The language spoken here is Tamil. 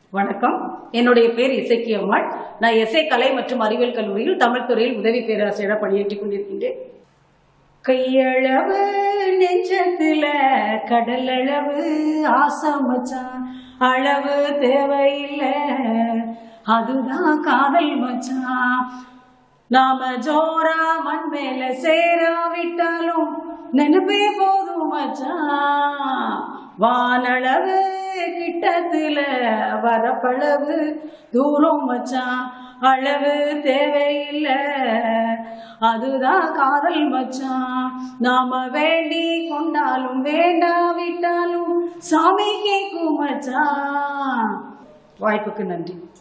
வணக்கம் என்னுடைய பேர் இசக்கி அம்மாள் நான் எஸ்ஏ கலை மற்றும் அறிவியல் கல்லூரியில் தமிழ் துறையில் உதவி பேராசிரியராக பணியாற்றிக் கொண்டிருக்கின்றேன் கையளவு நெஞ்சத்துல கடலளவு ஆசை மச்சான் அளவு தேவையில்லை அதுதான் காதல் மச்சான் நாம ஜோரா மண் மேல சேராவிட்டாலும் நினைப்பே போதும் மச்சான் வானளவு கிட்டத்துல வரப்பளவு தூரம் மச்சான் அளவு தேவையில்லை அதுதான் காதல் மச்சான் நாம வேண்டி கொண்டாலும் வேண்டாவிட்டாலும் சாமி கேக்கும் மச்சான் வாய்ப்புக்கு நன்றி